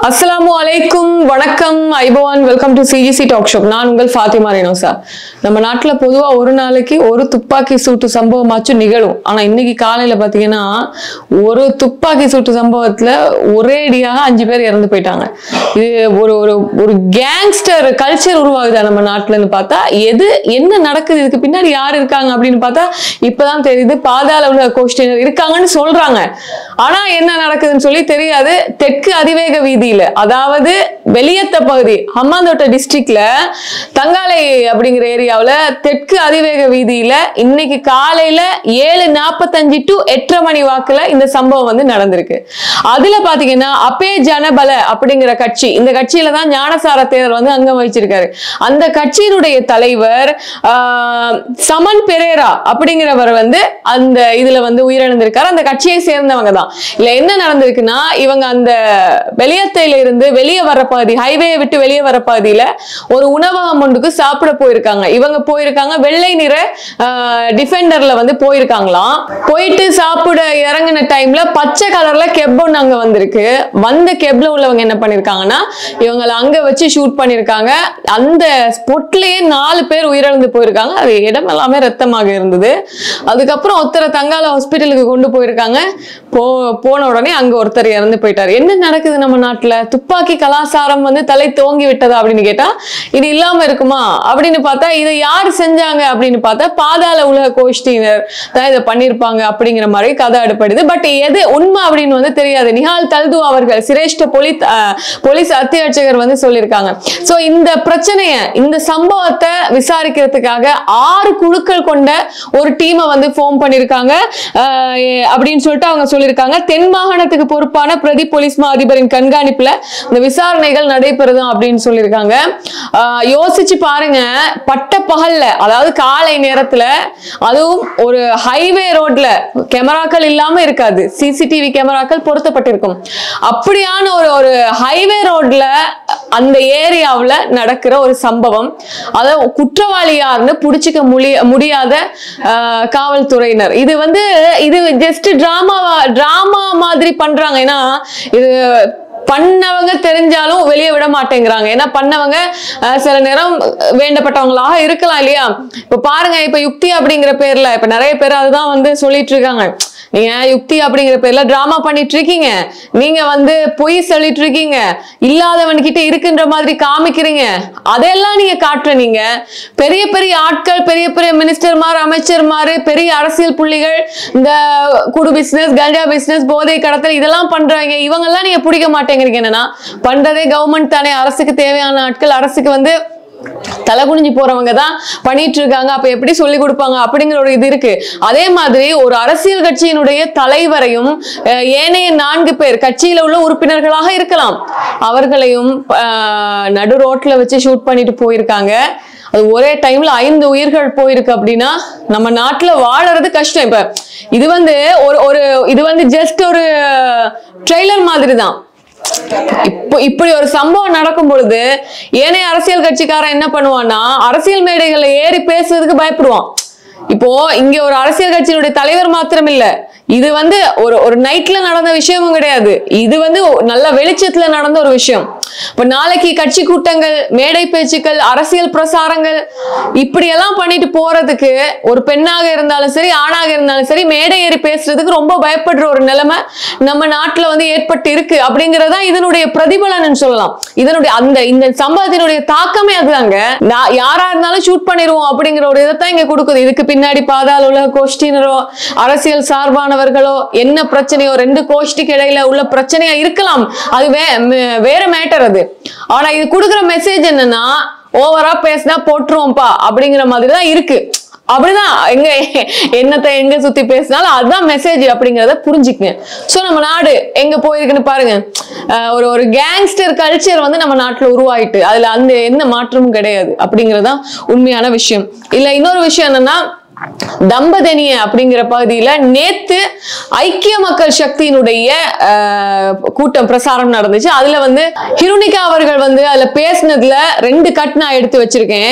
அஸ்ஸலாமு அலைக்கும் வணக்கம் ஐபவான் welcome to CGC talk show நான் உங்கள் ஃபாத்திமா ரெனோசா நம்ம நாட்டுல பொதுவா ஒரு நாளைக்கு ஒரு துப்பாக்கி சூட்டு சம்பவமாச்சும் நிகழும் ஆனா இன்னைக்கு காலையில பாத்தீங்கன்னா ஒரு துப்பாக்கி சூட்டு சம்பவத்துல ஒரேடியாக அஞ்சு பேர் இறந்து போயிட்டாங்க இது ஒரு ஒரு ஒரு கேங்ஸ்டர் கல்ச்சர் உருவாகுதா நம்ம நாட்டுலன்னு பார்த்தா எது என்ன நடக்குது இதுக்கு பின்னாடி யார் இருக்காங்க அப்படின்னு பார்த்தா இப்பதான் தெரியுது பாதாள உலக கோஷ்டினர் இருக்காங்கன்னு சொல்றாங்க ஆனா என்ன நடக்குதுன்னு சொல்லி தெரியாது தெற்கு அதிவேக வீதியில அதாவது வெளியத்த பகுதி ஹம்மாந்தோட்ட டிஸ்ட்ரிக்ட்ல தங்காலை அப்படிங்கிற ஏரியாவுல தெற்கு அதிவேக வீதியில இன்னைக்கு காலையில ஏழு நாற்பத்தஞ்சு டு எட்டரை மணி வாக்குல இந்த சம்பவம் வந்து நடந்திருக்கு அதுல பாத்தீங்கன்னா அப்பே ஜனபல அப்படிங்கிற கட்சி இந்த கட்சியில தான் ஞானசார தேரர் வந்து அங்கம் வகிச்சிருக்காரு அந்த கட்சியினுடைய தலைவர் ஆஹ், சமன் பெரேரா அப்படிங்கிறவர் வந்து அந்த இதுல வந்து உயிரிழந்திருக்காரு அந்த கட்சியை சேர்ந்தவங்க தான் இல்ல என்ன நடந்திருக்குன்னா இவங்க அந்த வெளியத்தையில இருந்து வெளியே வர பகுதி ஹைவே விட்டு வெளியே வர பகுதியில ஒரு உணவகம் ஒன்றுக்கு சாப்பிட போயிருக்காங்க இவங்க போயிருக்காங்க வெள்ளை நிற டிஃபெண்டர்ல வந்து போயிருக்காங்களாம் போயிட்டு சாப்பிட இறங்கின டைம்ல பச்சை கலர்ல கெப் ஒன்று அங்க வந்திருக்கு வந்த கெப்ல உள்ளவங்க என்ன பண்ணிருக்காங்கன்னா இவங்களை அங்க வச்சு ஷூட் பண்ணிருக்காங்க அந்த ஸ்பொட்லயே நாலு பேர் உயிரிழந்து போயிருக்காங்க அது இடம் எல்லாமே ரத்தமாக இருந்தது அதுக்கப்புறம் ஒருத்தரை தங்கால ஹாஸ்பிட்டலுக்கு கொண்டு போயிருக்காங்க போ போன உடனே அங்க ஒருத்தர் இறந்து போயிட்டாரு என்ன நடக்குது நம்ம நாட்டுல துப்பாக்கி கலாச்சாரம் வந்து தலை தோங்கி விட்டதா அப்படின்னு கேட்டா இது இல்லாம இருக்குமா அப்படின்னு பார்த்தா இதை யார் செஞ்சாங்க அப்படின்னு பார்த்தா பாதாள உலக கோஷ்டியினர் தான் இதை பண்ணியிருப்பாங்க அப்படிங்கிற மாதிரி கதை அடுப்படுது பட் எது உண்மை அப்படின்னு வந்து தெரியாது நிஹால் தல்து அவர்கள் சிரேஷ்ட போலீஸ் போலீஸ் அத்தியட்சகர் வந்து சொல்லியிருக்காங்க சோ இந்த பிரச்சனைய இந்த சம்பவத்தை விசாரிக்கிறதுக்காக ஆறு குழுக்கள் கொண்ட ஒரு டீமை வந்து ஃபார்ம் பண்ணியிருக்காங்க அஹ் எ- அப்படின்னு சொல்லிட்டு அவங்க சொல்லியிருக்காங்க தென் மாகாணத்துக்கு பொறுப்பான பிரதி போலீஸ் மா அதிபரின் கண்காணிப்புல இந்த விசாரணைகள் நடைபெறுது அப்படின்னு சொல்லியிருக்காங்க அஹ் யோசிச்சு பாருங்க பட்ட பகல்ல அதாவது காலை நேரத்துல அதுவும் ஒரு ஹைவே ரோட்ல கேமராக்கள் இல்லாம இருக்காது சிசிடிவி கேமராக்கள் பொருத்தப்பட்டிருக்கும் அப்படியான ஒரு ஒரு ஹைவே ரோட்ல அந்த ஏரியாவுல நடக்கிற ஒரு சம்பவம் அத குற்றவாளி யாருன்னு புடிச்சுக்க முடிய முடியாத ஆஹ், காவல்துறையினர் இது வந்து இது ஜஸ்ட் டிராமா டிராமா மாதிரி பண்றாங்க ஏன்னா இது பண்ணவங்க தெரிஞ்சாலும் வெளியே விட மாட்டேங்கிறாங்க ஏன்னா பண்ணவங்க அஹ், சில நேரம் வேண்டப்பட்டவங்களாக இருக்கலாம் இல்லையா இப்ப பாருங்க இப்ப யுக்தி அப்படிங்கிற பேர்ல இப்ப நிறைய பேர் அதுதான் வந்து சொல்லிட்டு இருக்காங்க நீங்க யுக்தி அப்படிங்கிற பேர்ல டிராமா பண்ணிட்டு இருக்கீங்க நீங்க வந்து பொய் சொல்லிட்டு இருக்கீங்க இல்லாதவன் கிட்ட இருக்குன்ற மாதிரி காமிக்கிறீங்க அதெல்லாம் நீங்க காட்டுற நீங்க பெரிய பெரிய ஆட்கள் பெரிய பெரிய மினிஸ்டர்மார் அமைச்சர்மார் பெரிய அரசியல் புள்ளிகள் இந்த குடு பிசினஸ் கஞ்சா பிசினஸ் போதை கடத்தல் இதெல்லாம் பண்றாங்க இவங்கெல்லாம் நீங்க பிடிக்க மாட்டேங்கிறீங்க என்னன்னா பண்றதே கவர்மெண்ட் தானே அரசுக்கு தேவையான ஆட்கள் அரசுக்கு வந்து தலை குனிஞ்சு போறவங்க தான் பண்ணிட்டு இருக்காங்க அப்ப எப்படி சொல்லி கொடுப்பாங்க அப்படிங்கிற ஒரு இது இருக்கு அதே மாதிரி ஒரு அரசியல் கட்சியினுடைய தலைவரையும் அஹ், ஏனைய நான்கு பேர் கட்சியில உள்ள உறுப்பினர்களாக இருக்கலாம் அவர்களையும் அஹ், நடு ரோட்ல வச்சு ஷூட் பண்ணிட்டு போயிருக்காங்க அது ஒரே டைம்ல ஐந்து உயிர்கள் போயிருக்கு அப்படின்னா நம்ம நாட்டுல வாழறது கஷ்டம் இப்ப இது வந்து ஒரு ஒரு இது வந்து ஜஸ்ட் ஒரு ட்ரெய்லர் மாதிரி தான் இப்போ இப்படி ஒரு சம்பவம் நடக்கும் பொழுது ஏனைய அரசியல் கட்சிக்காரன் என்ன பண்ணுவான்னா அரசியல் மேடைகள்ல ஏறி பேசுறதுக்கு பயப்படுவான் இப்போ இங்க ஒரு அரசியல் கட்சியினுடைய தலைவர் மாத்திரம் இல்ல இது வந்து ஒரு ஒரு நைட்ல நடந்த விஷயமும் கிடையாது இது வந்து நல்ல வெளிச்சத்துல நடந்த ஒரு விஷயம் இப்ப நாளைக்கு கட்சி கூட்டங்கள் மேடை பேச்சுக்கள் அரசியல் பிரசாரங்கள் இப்படி எல்லாம் பண்ணிட்டு போறதுக்கு ஒரு பெண்ணாக இருந்தாலும் சரி ஆணாக இருந்தாலும் சரி மேடை ஏறி பேசுறதுக்கு ரொம்ப பயப்படுற ஒரு நிலைமை நம்ம நாட்டுல வந்து ஏற்பட்டு இருக்கு அப்படிங்கறதா இதனுடைய பிரதிபலன் சொல்லலாம் இதனுடைய அந்த இந்த சம்பவத்தினுடைய தாக்கமே அதுதாங்க நான் யாரா இருந்தாலும் ஷூட் பண்ணிடுவோம் அப்படிங்கிற ஒரு இதைத்தான் இங்க கொடுக்குது இதுக்கு பின்னாடி பாதாள உலக கோஷ்டினரோ அரசியல் சார்பானவர்களோ என்ன பிரச்சனையோ ரெண்டு கோஷ்டிக்கு இடையில உள்ள பிரச்சனையா இருக்கலாம் அது வே மே- வேற மேட்டர் அது ஆனா இது கொடுக்குற மெசேஜ் என்னன்னா ஓவரா பேசினா போட்டுருவோம்ப்பா அப்படிங்கிற மாதிரி தான் இருக்கு அப்படிதான் எங்க என்னத்தை எங்க சுத்தி பேசினாலும் அதுதான் மெசேஜ் அப்படிங்கறத புரிஞ்சுக்குங்க சோ நம்ம நாடு எங்க போயிருக்குன்னு பாருங்க அஹ் ஒரு ஒரு கேங்ஸ்டர் கல்ச்சர் வந்து நம்ம நாட்டுல உருவாயிட்டு அதுல அந்த எந்த மாற்றமும் கிடையாது அப்படிங்கறதுதான் உண்மையான விஷயம் இல்ல இன்னொரு விஷயம் என்னன்னா தம்பதனிய அப்படிங்கிற பகுதியில நேத்து ஐக்கிய மக்கள் சக்தியினுடைய அஹ், கூட்டம் பிரசாரம் நடந்துச்சு அதுல வந்து ஹிருனிகா அவர்கள் வந்து அதுல பேசினதுல ரெண்டு கட் நான் எடுத்து வச்சிருக்கேன்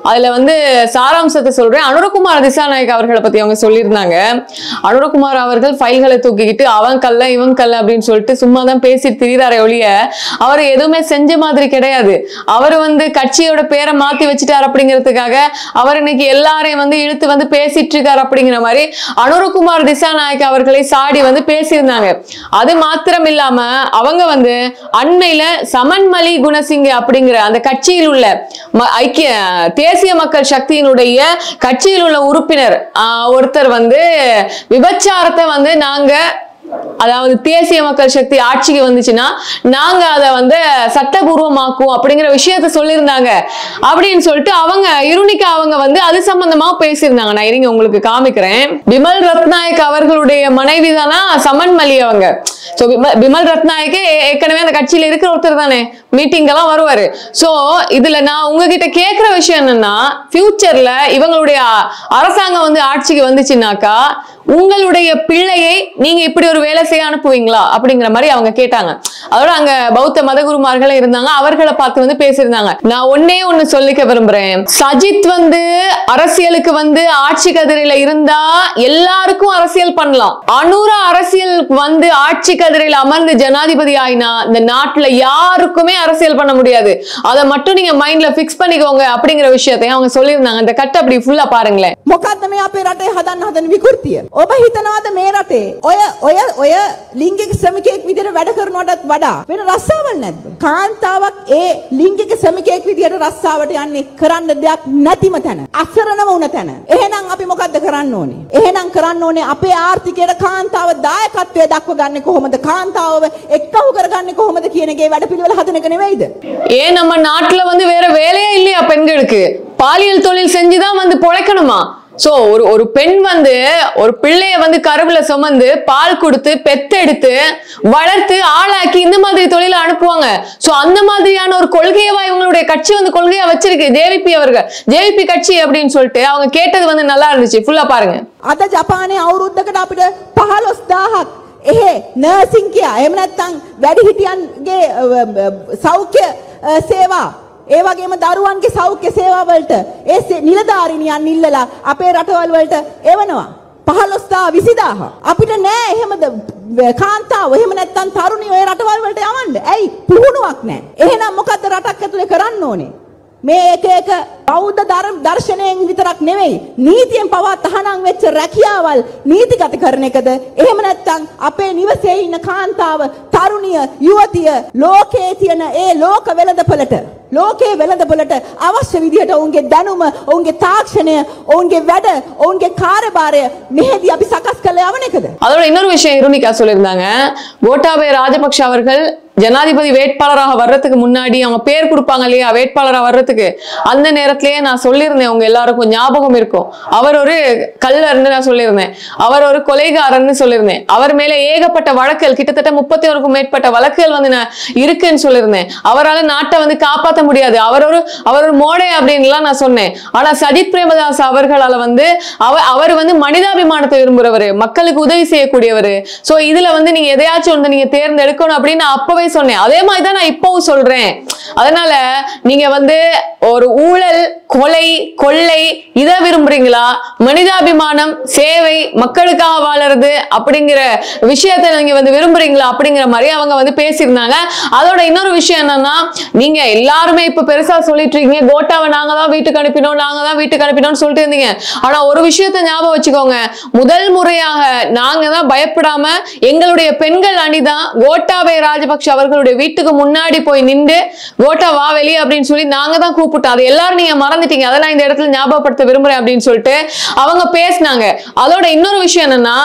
அதுல வந்து சாராம்சத்தை சொல்றேன் அனுரகுமார் திசாநாயக் அவர்களை பத்தி அவங்க சொல்லியிருந்தாங்க அனுரகுமார் அவர்கள் ஃபைல்களை தூக்கிக்கிட்டு அவன் கல்ல இவன் கல்ல அப்படின்னு சொல்லிட்டு சும்மா தான் பேசிட்டு திரிகிறாரே ஒழிய அவர் எதுவுமே செஞ்ச மாதிரி கிடையாது அவர் வந்து கட்சியோட பேரை மாத்தி வச்சுட்டார் அப்படிங்கிறதுக்காக அவர் இன்னைக்கு எல்லாரையும் வந்து இழுத்து வந்து பேசிட்டு இருக்காரு அப்படிங்கிற மாதிரி அனுரகுமார் திசாநாயக் அவர்களை சாடி வந்து பேசியிருந்தாங்க அது மாத்திரம் இல்லாம அவங்க வந்து அண்மையில சமன்மலி குணசிங்க அப்படிங்கிற அந்த கட்சியில் உள்ள ம- ஐக்கிய தேசிய மக்கள் சக்தியினுடைய கட்சியில் உள்ள உறுப்பினர் ஆஹ், ஒருத்தர் வந்து விபச்சாரத்தை வந்து நாங்க அதாவது தேசிய மக்கள் சக்தி ஆட்சிக்கு வந்துச்சுன்னா நாங்க அதை வந்து சட்டபூர்வமாக்குவோம் அப்படிங்கிற விஷயத்த சொல்லியிருந்தாங்க அப்படின்னு சொல்லிட்டு அவங்க இருணிக்கா அவங்க வந்து அது சம்பந்தமா பேசியிருந்தாங்க நான் இருங்க உங்களுக்கு காமிக்கிறேன் பிமல் ரத்நாயக் அவர்களுடைய மனைவி தானா சமன்மலி அவங்க சோ பிமல் ரத்நாயக்கே ஏ- ஏற்கனவே அந்த கட்சியில இருக்கிற ஒருத்தர் தானே மீட்டிங் எல்லாம் வருவாரு சோ இதுல நான் உங்ககிட்ட கேக்குற விஷயம் என்னன்னா ஃபியூச்சர்ல இவங்களுடைய அ- அரசாங்கம் வந்து ஆட்சிக்கு வந்துச்சுன்னாக்கா உங்களுடைய பிள்ளையை நீங்க இப்படி ஒரு வேலை செய்ய அனுப்புவீங்களா அப்படிங்கிற மாதிரி அவங்க கேட்டாங்க அதோட அங்க பௌத்த மதகுருமார்களும் இருந்தாங்க அவர்களை பார்த்து வந்து பேசியிருந்தாங்க நான் ஒன்னே ஒண்ணு சொல்லிக்க விரும்புறேன் சஜித் வந்து அரசியலுக்கு வந்து ஆட்சி கதிரையில இருந்தா எல்லாருக்கும் அரசியல் பண்ணலாம் அனுர அரசியல் வந்து ஆட்சி கதிரையில அமர்ந்து ஜனாதிபதி ஆயினா இந்த நாட்டுல யாருக்குமே அரசியல் பண்ண முடியாது அதை மட்டும் நீங்க மைண்ட்ல பிக்ஸ் பண்ணிக்கோங்க அப்படிங்கிற விஷயத்தையும் அவங்க சொல்லியிருந்தாங்க இந்த கட்டை அப்படி ஃபுல்லா பாருங்களேன் මොකක්ද මේ අපේ රටේ හදන්න හදන විකෘතිය? ඔබ හිතනවාද මේ රටේ ඔය ඔය ඔය ලිංගික ශ්‍රමිකයෙක් විදිහට වැඩ කරනවටත් වඩා වෙන රස්සාවල් නැද්ද? කාන්තාවක් ඒ ලිංගික ශ්‍රමිකයෙක් විදිහට රස්සාවට යන්නේ කරන්න දෙයක් නැතිම තැන. අසරණම වුණ තැන. එහෙනම් අපි මොකද්ද කරන්න ඕනේ? එහෙනම් කරන්න ඕනේ අපේ ආර්ථිකයට කාන්තාව දායකත්වය දක්ව ගන්නේ කොහොමද? කාන්තාවව එක්කහු කරගන්නේ කොහොමද කියන එකේ වැඩපිළිවෙල හදන එක නෙවෙයිද? ஏன் நம்ம நாட்டுல வந்து வேற வேலையே இல்லையா பெண்களுக்கு பாலியல் தொழில் செஞ்சுதான் வந்து பொழைக்கணுமா சோ ஒரு ஒரு பெண் வந்து ஒரு பிள்ளைய வந்து கருவுல சுமந்து பால் கொடுத்து பெத்தெடுத்து வளர்த்து ஆளாக்கி இந்த மாதிரி தொழில அனுப்புவாங்க சோ அந்த மாதிரியான ஒரு கொள்கையவா இவங்களுடைய கட்சி வந்து கொள்கையா வச்சிருக்கு ஜேவிபி அவர்கள் ஜேவிபி கட்சி அப்படின்னு சொல்லிட்டு அவங்க கேட்டது வந்து நல்லா இருந்துச்சு ஃபுல்லா பாருங்க අද ජපානයේ අවුරුද්දකට අපිට 15000ක් එහෙ නර්සිං කියා එහෙම නැත්නම් වැඩිහිටියන්ගේ අ, අ, සෞඛ්‍ය අ, සේවා ඒ වගේම දරුවන්ගේ සෞඛ්‍ය සේවා වලට ඒ සේ- නිලධාරිනියන් ඉල්ලලා අපේ රටවල් වලට එවනවා 15000 20000 අපිට නෑ එහෙමද ව- කාන්තාව එහෙම නැත්නම් තරුණිය ඔය රටවල් වලට යවන්න ඇයි පුහුණුවක් නෑ එහෙනම් මොකද්ද රටක් ඇතුලේ කරන්න ඕනේ මේ එක එක බෞද්ධ ධර්ම දර්ශනයෙන් විතරක් නෙවෙයි නීතියෙන් පවා තහනම් වෙච්ච රැකියාවල් නීතිගත කරන එකද එහෙම නැත්නම් අපේ නිවසේ ඉන්න කාන්තාව තරුණිය යුවතිය ලෝකයේ තියෙන ඒ ලෝක වෙළඳපොළට ලෝකයේ වෙළඳපොළට අවශ්‍ය විදිහට ඔවුන්ගේ දැනුම ඔවුන්ගේ තාක්ෂණය ඔවුන්ගේ වැඩ ඔවුන්ගේ කාර්යභාරය මෙහෙදී අපි සකස් කරලා යවන එකද அதோட இன்னொரு விஷயம் இருணிகா சொல்லியிருந்தாங்க கோட்டாபய ராஜபக்ஷ அவர்கள் ஜனாதிபதி வேட்பாளராக வர்றதுக்கு முன்னாடி அவங்க பேர் கொடுப்பாங்க இல்லையா வேட்பாளராக வர்றதுக்கு அந்த நேரத்திலேயே நான் சொல்லியிருந்தேன் உங்க எல்லாருக்கும் ஞாபகம் இருக்கும் அவர் ஒரு கல்லர்னு நான் சொல்லியிருந்தேன் அவர் ஒரு கொலைகாரன்னு சொல்லியிருந்தேன் அவர் மேல ஏகப்பட்ட வழக்குகள் கிட்டத்தட்ட முப்பத்தி ஒருக்கும் மேற்பட்ட வழக்குகள் வந்து நான் இருக்குன்னு சொல்லியிருந்தேன் அவரால் நாட்டை வந்து காப்பாற்ற முடியாது அவர் ஒரு அவர் ஒரு மோடை அப்படின்லாம் நான் சொன்னேன் ஆனா சஜித் பிரேமதாஸ் அவர்களால வந்து அவர் அவர் வந்து மனிதாபிமானத்தை விரும்புறவர் மக்களுக்கு உதவி செய்யக்கூடியவர் சோ இதுல வந்து நீங்க எதையாச்சும் ஒன்று நீங்க தேர்ந்தெடுக்கணும் அப்படின்னு நான் அப்பவே சொன்னேன் அதே மாதிரி தான் நான் இப்பவும் சொல்றேன் அதனால நீங்க வந்து ஒரு ஊழல் கொலை கொள்ளை இதை விரும்புறீங்களா மனிதாபிமானம் சேவை மக்களுக்காக வாழறது அப்படிங்கிற விஷயத்தை நீங்க வந்து விரும்புறீங்களா அப்படிங்கிற மாதிரி அவங்க வந்து பேசியிருந்தாங்க அதோட இன்னொரு விஷயம் என்னன்னா நீங்க எல்லாருமே இப்ப பெருசா சொல்லிட்டு இருக்கீங்க கோட்டாவை நாங்க தான் வீட்டுக்கு அனுப்பினோம் நாங்க தான் வீட்டுக்கு அனுப்பினோம்னு சொல்லிட்டு இருந்தீங்க ஆனா ஒரு விஷயத்தை ஞாபகம் வச்சுக்கோங்க முதல் முறையாக நாங்க தான் பயப்படாம எங்களுடைய பெண்கள் அணிதான் கோட்டாபய ராஜபக்ஷ அவர்களுடைய வீட்டுக்கு முன்னாடி போய் நின்று கோட்டா வா வெளியே அப்படின்னு சொல்லி நாங்க தான் கூப்பிட்டோம் அது எல்லாரும் நீங்க மறந்துட்டீங்க அதெல்லாம் இந்த இடத்துல ஞாபகப்படுத்த விரும்புறேன் அப்படின்னு சொல்லிட்டு அவங்க பேசினாங்க அதோட இன்னொரு விஷயம் என்னன்னா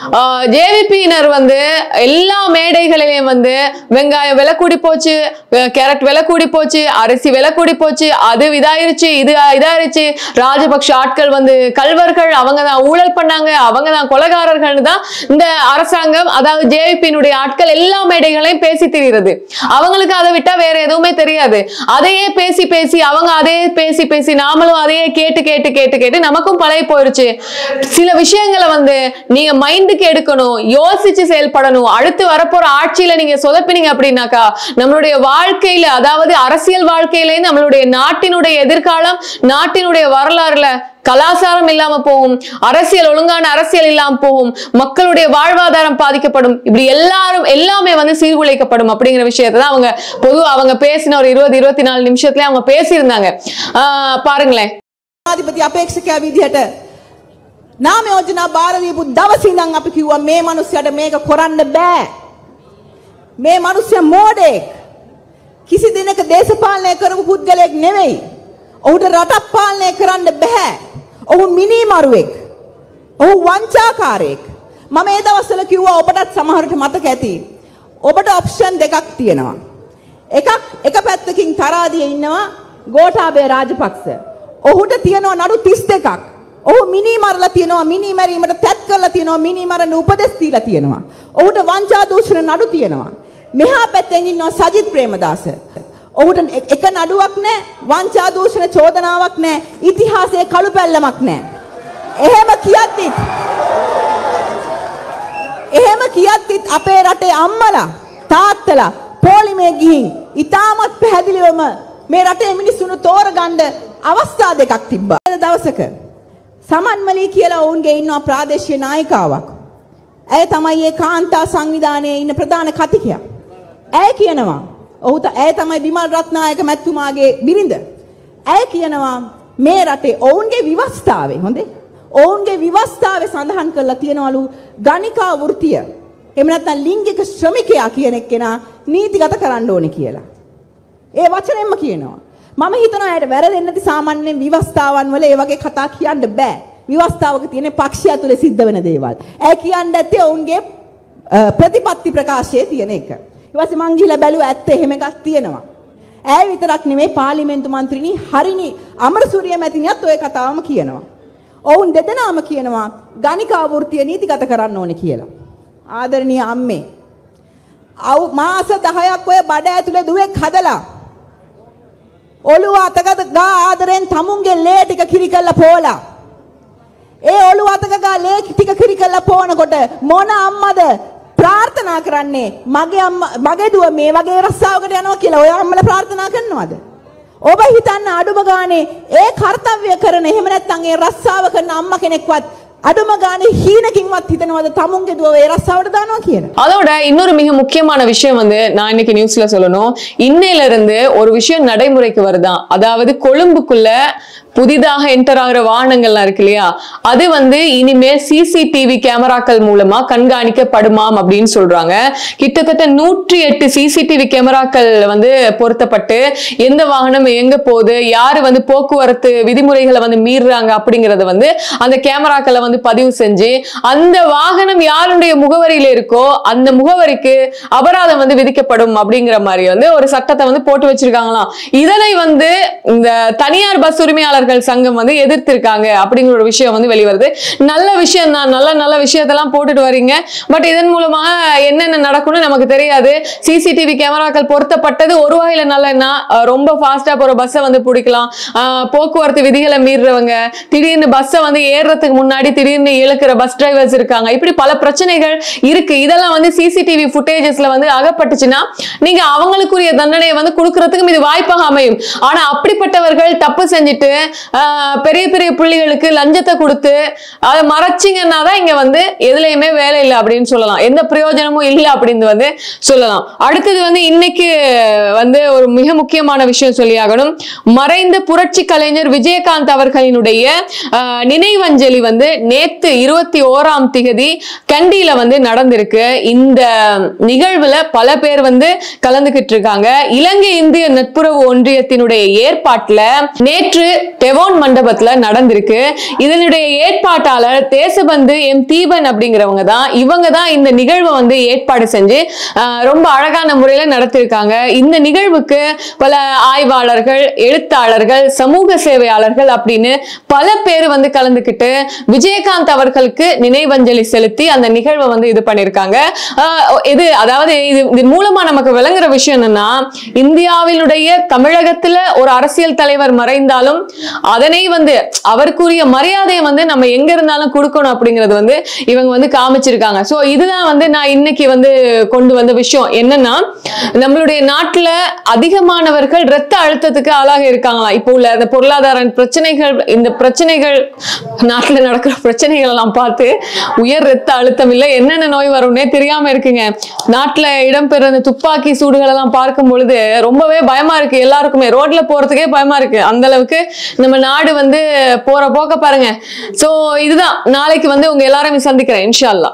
ஜேவிபியினர் வந்து எல்லா மேடைகளிலையும் வந்து வெங்காயம் விலை கூடி போச்சு அஹ் கேரட் விலை கூடி போச்சு அரிசி விலை கூடி போச்சு அது இதாயிருச்சு இது இதாயிருச்சு ராஜபக்ஷ ஆட்கள் வந்து கல்வர்கள் அவங்க தான் ஊழல் பண்ணாங்க அவங்க தான் கொலகாரர்கள்னு தான் இந்த அரசாங்கம் அதாவது ஜேவிபியினுடைய ஆட்கள் எல்லா மேடைகளையும் பேசி திரிகிறது அவங்களுக்கு அதை விட்டா வேற எதுவுமே தெரியாது அதையே பேசி பேசி அவங்க அதே பேசி பேசி பேசி நாமளும் அதையே கேட்டு கேட்டு கேட்டு கேட்டு நமக்கும் பழைய போயிருச்சு சில விஷயங்களை வந்து நீங்க மைண்டுக்கு எடுக்கணும் யோசிச்சு செயல்படணும் அடுத்து வரப்போற ஆட்சியில நீங்க சொதப்பினீங்க அப்படின்னாக்கா நம்மளுடைய வாழ்க்கையில அதாவது அரசியல் வாழ்க்கையில நம்மளுடைய நாட்டினுடைய எதிர்காலம் நாட்டினுடைய வரலாறுல கலாச்சாரம் இல்லாம போகும் அரசியல் ஒழுங்கான அரசியல் இல்லாம போகும் மக்களுடைய வாழ்வாதாரம் பாதிக்கப்படும் இப்படி எல்லாரும் எல்லாமே வந்து சீர்குலைக்கப்படும் அப்படிங்கிற விஷயத்தை தான் அவங்க பொதுவா அவங்க பேசின ஒரு இருபது இருபத்தி நாலு நிமிஷத்துல அவங்க பேசியிருந்தாங்க ஆஹ் பாருங்களேன் ජනාධිපති අපේක්ෂකයා විදිහට නාම යෝජනා බාර දීපු දවසේ ඉඳන් අපි කිව්වා මේ මිනිස්සයාට මේක කරන්න බෑ. මේ මිනිස්සයා මෝඩෙක්. කිසි දිනක දේශපාලනය කරපු පුද්ගලයෙක් නෙවෙයි. ඔහුට රටක් පාලනය කරන්න බෑ. ඔහු මිනීමරුවෙක්. ඔහු වංචාකාරයෙක්. මම ඒ දවස්වල කිව්වා ඔබටත් සමහරට මතක ඇති. ඔබට ඔප්ෂන් දෙකක් තියෙනවා. එකක් එක පැත්තකින් තරාදිය ඉන්නවා ගෝඨාභය රාජපක්ෂ. ඔහුට තියෙනවා නඩු 32ක්. ඔහු මිනී මරලා තියෙනවා මිනී මැරීමට තැත් කරලා තියෙනවා මිනී මරන්න උපදෙස් දීලා තියෙනවා. ඔහුට වංචා දූෂණ නඩු තියෙනවා. මෙහා පැත්තෙන් ඉන්නවා සජිත් ප්‍රේමදාස. ඔහුට එ- එක නඩුවක් නැහැ වංචා දූෂණ චෝදනාවක් නැහැ ඉතිහාසයේ කළු පැල්ලමක් නැහැ. එහෙම කියද්දිත් එහෙම කියද්දිත් අපේ රටේ අම්මලා තාත්තලා පොලිමේ ගිහින් ඉතාමත් පැහැදිලිවම මේ රටේ මිනිස්සුන්ව තෝරගන්න අවස්ථා දෙකක් තිබ්බා. අද දවසක සමන්මලී කියලා ඔවුන්ගේ ඉන්නවා ප්‍රාදේශීය නායිකාවක්. ඇය තමයි ඒ කාන්තා සංවිධානයේ ඉන්න ප්‍රධාන කතිකයා. ඇය කියනවා ඔහු ත- ඇය තමයි විමල් රත්නායක මැතිතුමාගේ බිරිඳ. ඇය කියනවා මේ රටේ ඔවුන්ගේ විවස්ථාවේ හොඳේ ඔවුන්ගේ විවස්ථාවේ සඳහන් කරලා තියෙනවලු ගණිකා වෘත්තිය. එහෙම නැත්නම් ලිංගික ශ්‍රමිකයා කියන එක්කෙනා නීතිගත කරන්න ඕනේ කියලා. ඒ වචනෙන්ම කියනවා. මම හිතනවා ඇයට වැරදෙන්නේ නැති සාමාන්‍යයෙන් විවස්ථාවන් වල ඒ වගේ කතා කියන්න බෑ. විවස්ථාවක තියෙන පක්ෂය ඇතුලේ සිද්ධ වෙන දේවල්. ඇය කියන්න ඇත්තේ ඔවුන්ගේ අ, ප්‍රතිපත්ති ප්‍රකාශයේ තියෙන එක. ඊට පස්සේ මං ගිහලා බැලුවා ඇත්ත එහෙම එකක් තියෙනවා. ඇය විතරක් නෙමෙයි පාර්ලිමේන්තු මන්ත්‍රිනි හරිනි අමරසූරිය මැතිණියත් ওই කතාවම කියනවා. ඔවුන් දෙදෙනාම කියනවා ගණිකා වෘත්තිය නීතිගත කරන්න ඕනේ කියලා. ආදරණීය අම්මේ. අවු මාස 10ක් ඔය බඩ ඇතුලේ දුවෙක් හදලා ඔළුව අතගත ගා ආදරෙන් තමුන්ගේ ලේ ටික කිරි කරලා පෝලා. ඒ ඔළුව අතක ගා ලේ ටික කිරි කරලා පෝනකොට මොන අම්මද ප්‍රාර්ථනා කරන්නේ මගේ අම්මා මගේ දුව මේ වගේ රස්සාවකට යනවා කියලා ඔය අම්මලා ප්‍රාර්ථනා කරනවද? ඔබ හිතන්න අඩුම ගානේ ඒ කාර්යය කරන එහෙම නැත්නම් ඒ රස්සාව කරන අම්මා කෙනෙක්වත් අඩුම ගානේ හීනකින්වත් හිතනවද තමුන්ගේ දුව ඒ රස්සාවට දානවා කියලා? அதோட இன்னொரு மிக முக்கியமான விஷயம் வந்து நான் இன்னைக்கு நியூஸ்ல சொல்லணும் இன்னையில இருந்து ஒரு விஷயம் நடைமுறைக்கு வருதான் அதாவது கொழும்புக்குள்ள புதிதாக என்டர் ஆகிற வாகனங்கள்லாம் இருக்கு இல்லையா அது வந்து இனிமேல் சிசிடிவி கேமராக்கள் மூலமா கண்காணிக்கப்படுமாம் அப்படின்னு சொல்றாங்க கிட்டத்தட்ட நூற்றி எட்டு சிசிடிவி கேமராக்கள் வந்து பொருத்தப்பட்டு எந்த வாகனம் எங்க போகுது யாரு வந்து போக்குவரத்து விதிமுறைகளை வந்து மீறுறாங்க அப்படிங்கறத வந்து அந்த கேமராக்களை வந்து பதிவு செஞ்சு அந்த வாகனம் யாருடைய முகவரியில இருக்கோ அந்த முகவரிக்கு அபராதம் வந்து விதிக்கப்படும் அப்படிங்கிற மாதிரி வந்து ஒரு சட்டத்தை வந்து போட்டு வச்சிருக்காங்களாம் இதனை வந்து இந்த தனியார் பஸ் உரிமையாளர்கள் சங்கம் வந்து எதிர்த்திருக்காங்க அப்படிங்கிற ஒரு விஷயம் வந்து வெளிவருது நல்ல விஷயம் தான் நல்ல நல்ல விஷயத்தெல்லாம் போட்டுட்டு வரீங்க பட் இதன் மூலமாக என்னென்ன நடக்கும்னு நமக்கு தெரியாது சிசிடிவி கேமராக்கள் பொருத்தப்பட்டது ஒரு வகையில நல்லன்னா அஹ் ரொம்ப ஃபாஸ்டா போற பஸ்ஸை வந்து பிடிக்கலாம் அஹ் போக்குவரத்து விதிகளை மீறுறவங்க திடீர்னு பஸ்ஸை வந்து ஏறுறதுக்கு முன்னாடி திடீர்னு இழுக்கிற பஸ் டிரைவர்ஸ் இருக்காங்க இப்படி பல பிரச்சனைகள் இருக்கு இதெல்லாம் வந்து சிசிடிவி ஃபுட்டேஜஸ்ல வந்து அகப்பட்டுச்சுன்னா நீங்க அவங்களுக்குரிய தண்டனையை வந்து கொடுக்கறதுக்கும் இது வாய்ப்பாக அமையும் ஆனா அப்படிப்பட்டவர்கள் தப்பு செஞ்சுட்டு ஆஹ், பெரிய பெரிய புள்ளிகளுக்கு லஞ்சத்தை கொடுத்து அதை மறைச்சிங்கன்னா தான் இங்க வந்து எதுலையுமே வேலை இல்லை அப்படின்னு சொல்லலாம் எந்த பிரயோஜனமும் இல்லை அப்படின்னு வந்து சொல்லலாம் அடுத்தது வந்து இன்னைக்கு வந்து ஒரு மிக முக்கியமான விஷயம் சொல்லியாகணும் மறைந்த புரட்சி கலைஞர் விஜயகாந்த் அவர்களினுடைய ஆஹ், நினைவஞ்சலி வந்து நேத்து இருபத்தி ஓராம் திகதி கண்டியில வந்து நடந்திருக்கு இந்த நிகழ்வுல பல பேர் வந்து கலந்துகிட்டு இருக்காங்க இலங்கை இந்திய நட்புறவு ஒன்றியத்தினுடைய ஏற்பாட்டுல நேற்று டெவோன் மண்டபத்துல நடந்திருக்கு இதனுடைய ஏற்பாட்டாளர் தேசபந்து எம் தீபன் அப்படிங்கிறவங்க தான் இவங்க தான் இந்த நிகழ்வை வந்து ஏற்பாடு செஞ்சு ஆஹ், ரொம்ப அழகான முறையில நடத்திருக்காங்க இந்த நிகழ்வுக்கு பல ஆய்வாளர்கள் எழுத்தாளர்கள் சமூக சேவையாளர்கள் அப்படின்னு பல பேர் வந்து கலந்துக்கிட்டு விஜயகாந்த் அவர்களுக்கு நினைவஞ்சலி செலுத்தி அந்த நிகழ்வை வந்து இது பண்ணிருக்காங்க ஆஹ் இது அதாவது இது இது மூலமா நமக்கு விளங்குற விஷயம் என்னன்னா இந்தியாவினுடைய தமிழகத்துல ஒரு அரசியல் தலைவர் மறைந்தாலும் அதனை வந்து அவருக்குரிய மரியாதையை வந்து நம்ம எங்க இருந்தாலும் கொடுக்கணும் அப்படிங்கிறது வந்து இவங்க வந்து காமிச்சிருக்காங்க சோ இதுதான் வந்து நான் இன்னைக்கு வந்து கொண்டு வந்த விஷயம் என்னன்னா நம்மளுடைய நாட்டுல அதிகமானவர்கள் இரத்த அழுத்தத்துக்கு ஆளாக இருக்காங்களா இப்போ உள்ள அந்த பொருளாதார பிரச்சனைகள் இந்த பிரச்சனைகள் நாட்டுல நடக்கிற பிரச்சனைகள் எல்லாம் பார்த்து உயர் இரத்த அழுத்தம் இல்லை என்னென்ன நோய் வரும்னே தெரியாம இருக்குங்க நாட்டுல இடம்பெற அந்த துப்பாக்கி சூடுகள் எல்லாம் பார்க்கும் பொழுது ரொம்பவே பயமா இருக்கு எல்லாருக்குமே ரோட்ல போறதுக்கே பயமா இருக்கு அந்த அளவுக்கு நம்ம நாடு வந்து போற போக்க பாருங்க சோ இதுதான் நாளைக்கு வந்து உங்க எல்லாரையும் சந்திக்கிறேன் இன்ஷா அல்லாஹ்